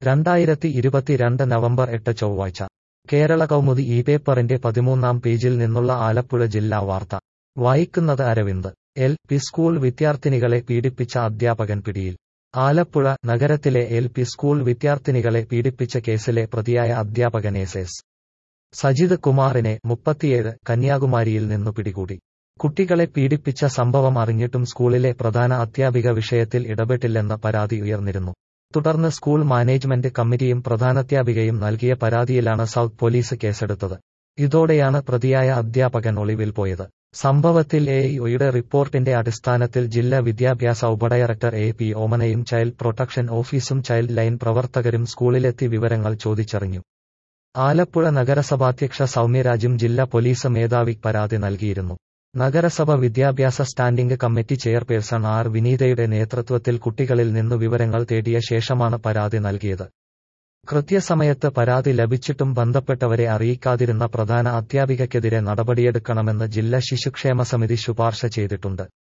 രണ്ടായിരത്തി ഇരുപത്തിരണ്ട് നവംബർ എട്ട് ചൊവ്വാഴ്ച കേരള കൗമുദി ഈ പേപ്പറിന്റെ പതിമൂന്നാം പേജിൽ നിന്നുള്ള ആലപ്പുഴ ജില്ലാ വാർത്ത വായിക്കുന്നത് അരവിന്ദ് എൽ പി സ്കൂൾ വിദ്യാർത്ഥിനികളെ പീഡിപ്പിച്ച അധ്യാപകൻ പിടിയിൽ ആലപ്പുഴ നഗരത്തിലെ എൽ പി സ്കൂൾ വിദ്യാർത്ഥിനികളെ പീഡിപ്പിച്ച കേസിലെ പ്രതിയായ അധ്യാപകൻ എസ് എസ് സജിത് കുമാറിനെ മുപ്പത്തിയേഴ് കന്യാകുമാരിയിൽ നിന്നു പിടികൂടി കുട്ടികളെ പീഡിപ്പിച്ച സംഭവം അറിഞ്ഞിട്ടും സ്കൂളിലെ പ്രധാന അധ്യാപിക വിഷയത്തിൽ ഇടപെട്ടില്ലെന്ന പരാതി ഉയർന്നിരുന്നു തുടർന്ന് സ്കൂൾ മാനേജ്മെന്റ് കമ്മിറ്റിയും പ്രധാനാധ്യാപികയും നൽകിയ പരാതിയിലാണ് സൗത്ത് പോലീസ് കേസെടുത്തത് ഇതോടെയാണ് പ്രതിയായ അധ്യാപകൻ ഒളിവിൽ പോയത് സംഭവത്തിൽ എ ഇഒയുടെ റിപ്പോർട്ടിന്റെ അടിസ്ഥാനത്തിൽ ജില്ലാ വിദ്യാഭ്യാസ ഉപഡയറക്ടർ എ പി ഓമനയും ചൈൽഡ് പ്രൊട്ടക്ഷൻ ഓഫീസും ചൈൽഡ് ലൈൻ പ്രവർത്തകരും സ്കൂളിലെത്തി വിവരങ്ങൾ ചോദിച്ചറിഞ്ഞു ആലപ്പുഴ നഗരസഭാധ്യക്ഷ സൗമ്യരാജും ജില്ലാ പോലീസ് മേധാവി പരാതി നൽകിയിരുന്നു നഗരസഭ വിദ്യാഭ്യാസ സ്റ്റാൻഡിംഗ് കമ്മിറ്റി ചെയർപേഴ്സൺ ആർ വിനീതയുടെ നേതൃത്വത്തിൽ കുട്ടികളിൽ നിന്നു വിവരങ്ങൾ തേടിയ ശേഷമാണ് പരാതി നൽകിയത് കൃത്യസമയത്ത് പരാതി ലഭിച്ചിട്ടും ബന്ധപ്പെട്ടവരെ അറിയിക്കാതിരുന്ന പ്രധാന അധ്യാപികയ്ക്കെതിരെ നടപടിയെടുക്കണമെന്ന് ജില്ലാ ശിശുക്ഷേമ സമിതി ശുപാർശ ചെയ്തിട്ടുണ്ട്